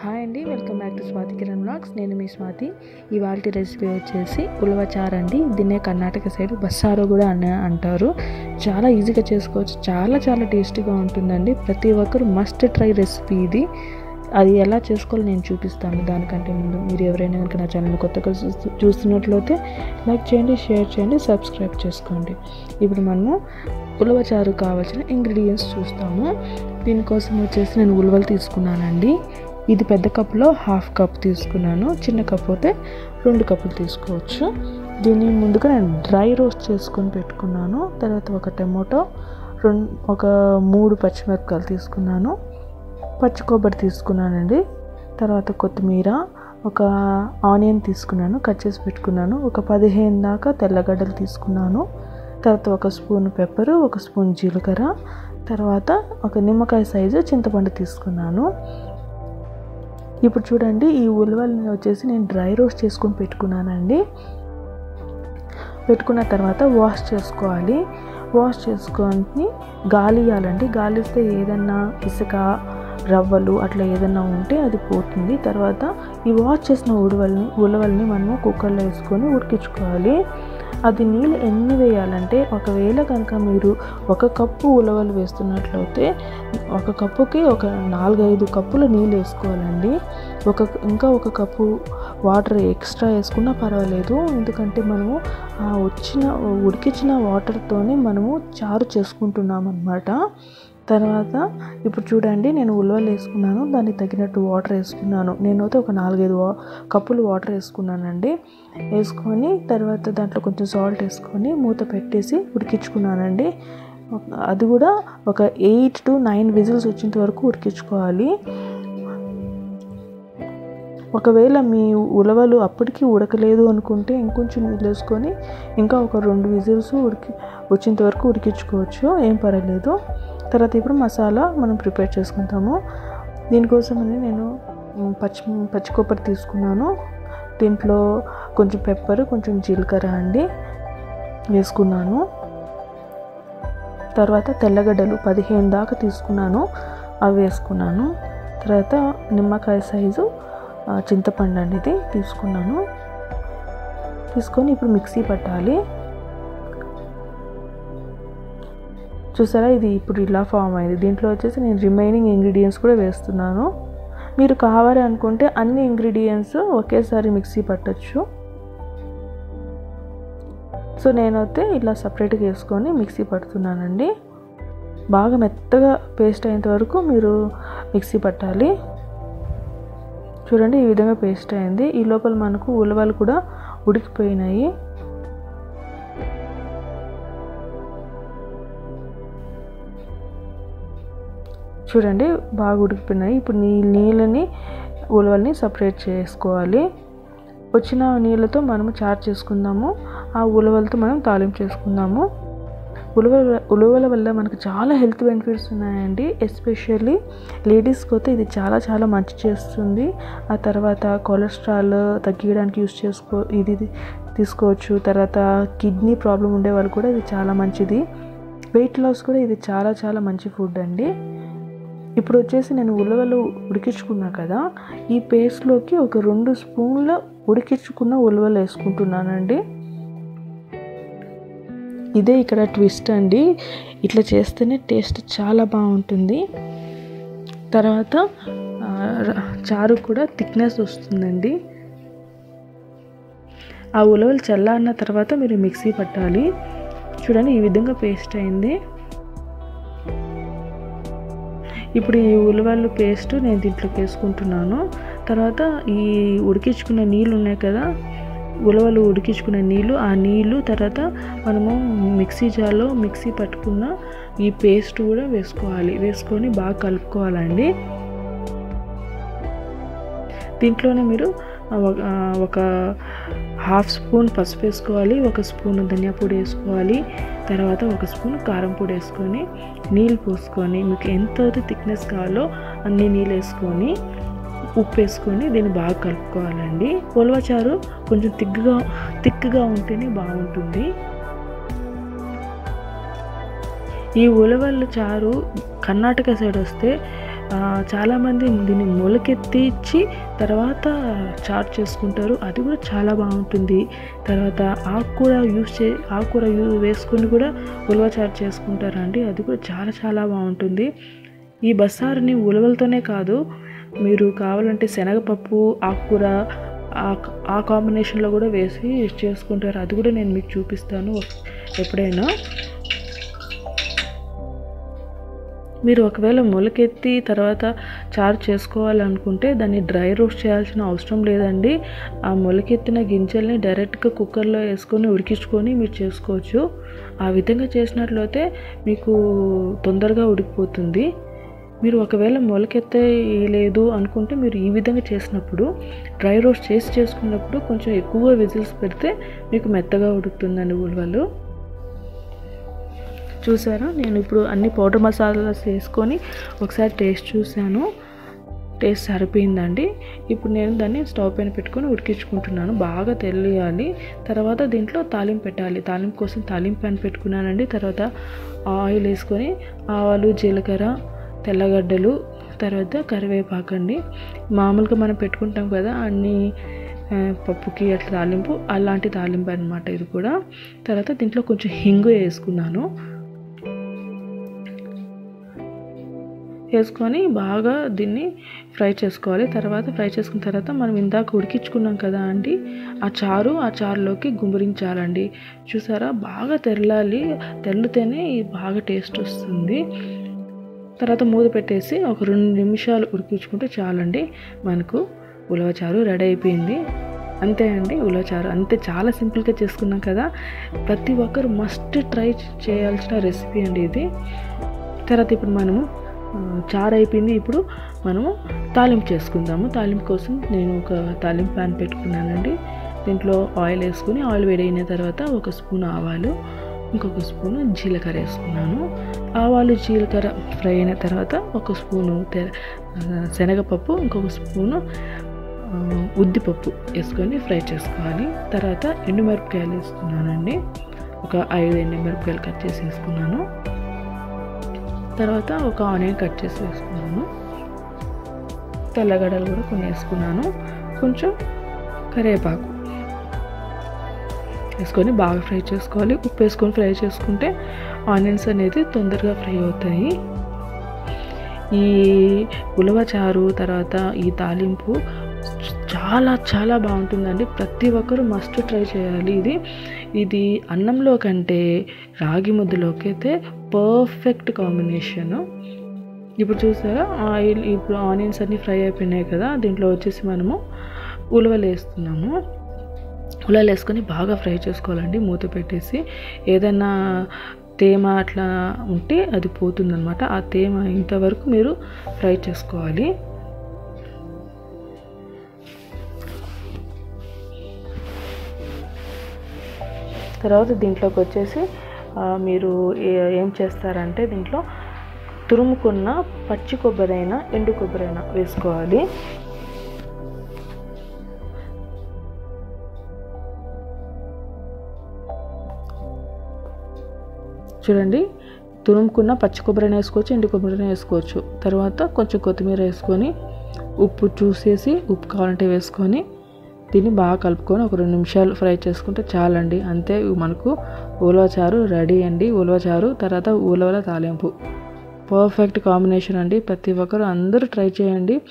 hi అండి welcome back to Swathi Kiran blogs నేను మీ స్వాతి ఇవాళ రెసిపీ వచ్చేసి ఉలవచారు అండి దీన్నే కర్ణాటక సైడ్ బస్సారో కూడా అన్న అంటారు చాలా ఈజీగా చేసుకోవచ్చు చాలా చాలా టేస్టీగా ఉంటుందండి ప్రతి ఒక్కరు మస్ట్ ట్రై రెసిపీ ఇది అది ఎలా చేసుకోవాలో నేను చూపిస్తాను దానికంటే ముందు మీరు ఎవరైనా కనుక నా ఛానల్ కొత్తగా చూస్తు- చూస్తున్నట్లయితే లైక్ చేయండి షేర్ చేయండి సబ్స్క్రైబ్ చేసుకోండి ఇప్పుడు మనము ఉలవచారు కావాల్సిన ఇంగ్రీడియంట్స్ చూస్తాము దీనికోసం వచ్చేసి నేను ఉలవలు తీసుకున్నానండి ఇది పెద్ద కప్పులో హాఫ్ కప్ తీసుకున్నాను చిన్న కప్ అయితే రెండు కప్పులు తీసుకోవచ్చు దీన్ని ముందుగా నేను డ్రై రోస్ట్ చేసుకొని పెట్టుకున్నాను తర్వాత ఒక టమాటో రెండు ఒక మూడు పచ్చిమిరపకాయలు తీసుకున్నాను పచ్చి కొబ్బరి తీసుకున్నానండి తర్వాత కొత్తిమీర ఒక ఆనియన్ తీసుకున్నాను కట్ చేసి పెట్టుకున్నాను ఒక పదిహేను దాకా తెల్లగడ్డలు తీసుకున్నాను తర్వాత ఒక స్పూన్ పెప్పరు ఒక స్పూన్ జీలకర్ర తర్వాత ఒక నిమ్మకాయ సైజు చింతపండు తీసుకున్నాను ఇప్పుడు చూడండి ఈ ఉలవల్ని వచ్చేసి నేను డ్రై రోస్ట్ చేసుకొని పెట్టుకున్నానండి పెట్టుకున్న తర్వాత వాష్ చేసుకోవాలి వాష్ చేసుకొని గాలి ఇవ్వాలండి గాలి ఇస్తే ఏదన్నా ఇసుక రవ్వలు అట్లా ఏదన్నా ఉంటే అది పోతుంది తర్వాత ఈ వాష్ చేసిన ఉడవల్ని ఉలవల్ని మనము కుక్కర్లో వేసుకొని ఉడికించుకోవాలి అది నీళ్ళు ఎన్ని వేయాలంటే ఒకవేళ కనుక మీరు ఒక కప్పు ఉలవలు వేస్తున్నట్లయితే ఒక కప్పుకి ఒక నాలుగైదు కప్పులు నీళ్ళు వేసుకోవాలండి ఒక ఇంకా ఒక కప్పు వాటర్ ఎక్స్ట్రా వేసుకున్నా పర్వాలేదు ఎందుకంటే మనము ఆ వచ్చిన ఉడికించిన వాటర్తోనే మనము చారు చేసుకుంటున్నాం అనమాట తర్వాత ఇప్పుడు చూడండి నేను ఉలవలు వేసుకున్నాను దానికి తగినట్టు వాటర్ వేసుకున్నాను నేనైతే ఒక నాలుగైదు వా కప్పులు వాటర్ వేసుకున్నానండి వేసుకొని తర్వాత దాంట్లో కొంచెం సాల్ట్ వేసుకొని మూత పెట్టేసి ఉడికించుకున్నానండి అది కూడా ఒక ఎయిట్ టు నైన్ విజిల్స్ వచ్చేంత వరకు ఉడికించుకోవాలి ఒకవేళ మీ ఉలవలు అప్పటికి ఉడకలేదు అనుకుంటే ఇంకొంచెం నీళ్ళు వేసుకొని ఇంకా ఒక రెండు విజిల్స్ ఉడికి వచ్చేంత వరకు ఉడికించుకోవచ్చు ఏం పర్వాలేదు తర్వాత ఇప్పుడు మసాలా మనం ప్రిపేర్ చేసుకుంటాము దీనికోసమని నేను మ్, పచ్చి పచ్చి కొబ్బరి తీసుకున్నాను దీంట్లో కొంచెం పెప్పర్ కొంచెం జీలకర్ర అండి వేసుకున్నాను తర్వాత తెల్లగడ్డలు పదిహేను దాకా తీసుకున్నాను అవి వేసుకున్నాను తర్వాత నిమ్మకాయ సైజు ఆ, చింతపండు అనేది తీసుకున్నాను తీసుకొని ఇప్పుడు మిక్సీ పట్టాలి చూసారా ఇది ఇప్పుడు ఇలా ఫామ్ అయింది దీంట్లో వచ్చేసి నేను రిమైనింగ్ ఇంగ్రీడియంట్స్ కూడా వేస్తున్నాను మీరు కావాలి అనుకుంటే అన్ని ఇంగ్రీడియంట్స్ ఒకేసారి మిక్సీ పట్టచ్చు సో నేనైతే ఇలా సపరేట్గా వేసుకొని మిక్సీ పడుతున్నానండి బాగా మెత్తగా పేస్ట్ అయ్యేంత వరకు మీరు మిక్సీ పట్టాలి చూడండి ఈ విధంగా పేస్ట్ అయింది ఈ లోపల మనకు ఉలవలు కూడా ఉడికిపోయినాయి చూడండి బాగా ఉడికిపోయినాయి ఇప్పుడు నీ నీళ్ళని ఉలవల్ని సపరేట్ చేసుకోవాలి వచ్చిన నీళ్ళతో మనము చారు చేసుకుందాము ఆ ఉలవలతో మనం తాలింపు చేసుకుందాము ఉలవ ఉలవల వల్ల మనకు చాలా హెల్త్ బెనిఫిట్స్ ఉన్నాయండి ఎస్పెషల్లీ లేడీస్కి అయితే ఇది చాలా చాలా మంచి చేస్తుంది ఆ తర్వాత కొలెస్ట్రాల్ తగ్గించడానికి యూస్ చేసుకో ఇది తీసుకోవచ్చు తర్వాత కిడ్నీ ప్రాబ్లం ఉండే వాళ్ళు కూడా ఇది చాలా మంచిది వెయిట్ లాస్ కూడా ఇది చాలా చాలా మంచి ఫుడ్ అండి ఇప్పుడు వచ్చేసి నేను ఉలవలు ఉడికించుకున్నా కదా ఈ పేస్ట్లోకి ఒక రెండు స్పూన్ల ఉడికించుకున్న ఉలవలు వేసుకుంటున్నానండి ఇదే ఇక్కడ ట్విస్ట్ అండి ఇట్లా చేస్తేనే టేస్ట్ చాలా బాగుంటుంది తర్వాత ఆ, ర- చారు కూడా థిక్నెస్ వస్తుందండి ఆ ఉలవలు చల్లారిన తర్వాత మీరు మిక్సీ పట్టాలి చూడండి ఈ విధంగా పేస్ట్ అయింది ఇప్పుడు ఈ ఉలవలు పేస్ట్ నేను దీంట్లోకి వేసుకుంటున్నాను తర్వాత ఈ ఉడికించుకున్న నీళ్ళు ఉన్నాయి కదా ఉలవలు ఉడికించుకున్న నీళ్ళు ఆ నీళ్ళు తర్వాత మనము మిక్సీ జార్లో మిక్సీ పట్టుకున్న ఈ పేస్ట్ కూడా వేసుకోవాలి వేసుకొని బాగా కలుపుకోవాలండి దీంట్లోనే మీరు ఒక- ఒక హాఫ్ స్పూన్ పసుపు వేసుకోవాలి ఒక స్పూన్ ధనియా పొడి వేసుకోవాలి తర్వాత ఒక స్పూన్ కారం పొడి వేసుకొని నీళ్ళు పోసుకొని మీకు ఎంత అయితే థిక్నెస్ కావాలో అన్ని నీళ్ళు వేసుకొని ఉప్పు వేసుకొని దీన్ని బాగా కలుపుకోవాలండి ఉలవచారు కొంచెం తిక్కుగా తిక్కుగా ఉంటేనే బాగుంటుంది ఈ ఉలవల చారు కర్ణాటక సైడ్ వస్తే ఆ, చాలామంది దీన్ని మొలకెత్తిచ్చి తర్వాత చాట్ చేసుకుంటారు అది కూడా చాలా బాగుంటుంది తర్వాత ఆకుకూర యూస్ చే ఆకుకూర యూ వేసుకుని కూడా ఉలవ చాట్ చేసుకుంటారండి అది కూడా చాలా చాలా బాగుంటుంది ఈ బస్సారుని ఉలవలతోనే కాదు మీరు కావాలంటే శనగపప్పు ఆకుకూర ఆ- ఆ కాంబినేషన్లో కూడా వేసి చేసుకుంటారు అది కూడా నేను మీకు చూపిస్తాను ఎప్పుడైనా మీరు ఒకవేళ మొలకెత్తి తర్వాత చారు చేసుకోవాలనుకుంటే దాన్ని డ్రై రోస్ట్ చేయాల్సిన అవసరం లేదండి ఆ మొలకెత్తిన గింజల్ని డైరెక్ట్గా కుక్కర్లో వేసుకొని ఉడికించుకొని మీరు చేసుకోవచ్చు ఆ విధంగా చేసినట్లయితే మీకు తొందరగా ఉడికిపోతుంది మీరు ఒకవేళ మొలకెత్తే లేదు అనుకుంటే మీరు ఈ విధంగా చేసినప్పుడు డ్రై రోస్ట్ చేసి చేసుకున్నప్పుడు కొంచెం ఎక్కువ విజిల్స్ పెడితే మీకు మెత్తగా ఉడుకుతుందండి ఉలవలు చూసారా నేను ఇప్పుడు అన్ని పౌడర్ మసాలాస్ వేసుకొని ఒకసారి టేస్ట్ చూశాను టేస్ట్ సరిపోయిందండి ఇప్పుడు నేను దాన్ని స్టవ్ పైన పెట్టుకొని ఉడికించుకుంటున్నాను బాగా తెలియాలి తర్వాత దీంట్లో తాలింపు పెట్టాలి తాలింపు కోసం తాలింపు ప్యాన్ పెట్టుకున్నానండి తర్వాత ఆయిల్ వేసుకొని ఆవాలు జీలకర్ర తెల్లగడ్డలు తర్వాత కరివేపాకు అండి మామూలుగా మనం పెట్టుకుంటాం కదా అన్ని ఆ, పప్పుకి అట్లా తాలింపు అలాంటి తాలింపు అనమాట ఇది కూడా తర్వాత దీంట్లో కొంచెం హింగు వేసుకున్నాను వేసుకొని బాగా దీన్ని ఫ్రై చేసుకోవాలి తర్వాత ఫ్రై చేసుకున్న తర్వాత మనం ఇందాక ఉడికించుకున్నాం కదా అండి ఆ చారు ఆ చారులోకి గుమ్మరించాలండి చూసారా బాగా తెరలాలి తెల్లితేనే ఇది బాగా టేస్ట్ వస్తుంది తర్వాత మూత పెట్టేసి ఒక రెండు నిమిషాలు ఉడికించుకుంటే చాలండి మనకు ఉలవచారు రెడీ అయిపోయింది అంతే అండి ఉలవచారు అంతే చాలా సింపుల్గా చేసుకున్నాం కదా ప్రతి ఒక్కరు మస్ట్ ట్రై చేయాల్సిన రెసిపీ అండి ఇది తర్వాత ఇప్పుడు మనము ఆ, చారు అయిపోయింది ఇప్పుడు మనము తాలింపు చేసుకుందాము తాలింపు కోసం నేను ఒక తాలింపు ప్యాన్ పెట్టుకున్నానండి దీంట్లో ఆయిల్ వేసుకుని ఆయిల్ వేడైన తర్వాత ఒక స్పూన్ ఆవాలు ఇంకొక స్పూను జీలకర్ర వేసుకున్నాను ఆవాలు జీలకర్ర ఫ్రై అయిన తర్వాత ఒక స్పూను తె ఆ, శనగపప్పు ఇంకొక స్పూను ఆ, ఉద్దిపప్పు వేసుకొని ఫ్రై చేసుకోవాలి తర్వాత ఎండుమిరపకాయలు వేసుకున్నానండి ఒక ఐదు ఎండుమిరపకాయలు కట్ చేసి వేసుకున్నాను తర్వాత ఒక ఆనియన్ కట్ చేసి వేసుకున్నాను తెల్లగడ్డలు కూడా కొన్ని వేసుకున్నాను కొంచెం కరివేపాకు వేసుకొని బాగా ఫ్రై చేసుకోవాలి ఉప్పు వేసుకొని ఫ్రై చేసుకుంటే ఆనియన్స్ అనేది తొందరగా ఫ్రై అవుతాయి ఈ ఉలవ చారు తర్వాత ఈ తాలింపు చాలా చాలా బాగుంటుందండి ప్రతి ఒక్కరూ మస్ట్ ట్రై చేయాలి ఇది ఇది అన్నంలో కంటే రాగి ముద్దలోకి అయితే పర్ఫెక్ట్ కాంబినేషను ఇప్పుడు చూసారా ఆయిల్ ఇప్పుడు ఆనియన్స్ అన్నీ ఫ్రై అయిపోయినాయి కదా దీంట్లో వచ్చేసి మనము ఉలవలు వేస్తున్నాము ఉలవలు వేసుకొని బాగా ఫ్రై చేసుకోవాలండి మూత పెట్టేసి ఏదైనా తేమ అట్లా ఉంటే అది పోతుందన్నమాట ఆ తేమ ఇంతవరకు మీరు ఫ్రై చేసుకోవాలి తర్వాత దీంట్లోకి వచ్చేసి ఆ, మీరు ఏ- ఏం చేస్తారంటే దీంట్లో తురుముకున్న పచ్చి కొబ్బరైనా ఎండు కొబ్బరైనా వేసుకోవాలి చూడండి తురుముకున్న పచ్చి కొబ్బరిని వేసుకోవచ్చు ఎండు కొబ్బరిని వేసుకోవచ్చు తర్వాత కొంచెం కొత్తిమీర వేసుకొని ఉప్పు చూసేసి ఉప్పు కావాలంటే వేసుకొని దీన్ని బాగా కలుపుకొని ఒక రెండు నిమిషాలు ఫ్రై చేసుకుంటే చాలండి అంతే మనకు ఉలవ చారు రెడీ అండి ఉలవ చారు తర్వాత ఉలవల తాలింపు పర్ఫెక్ట్ కాంబినేషన్ అండి ప్రతి ఒక్కరు అందరూ ట్రై చేయండి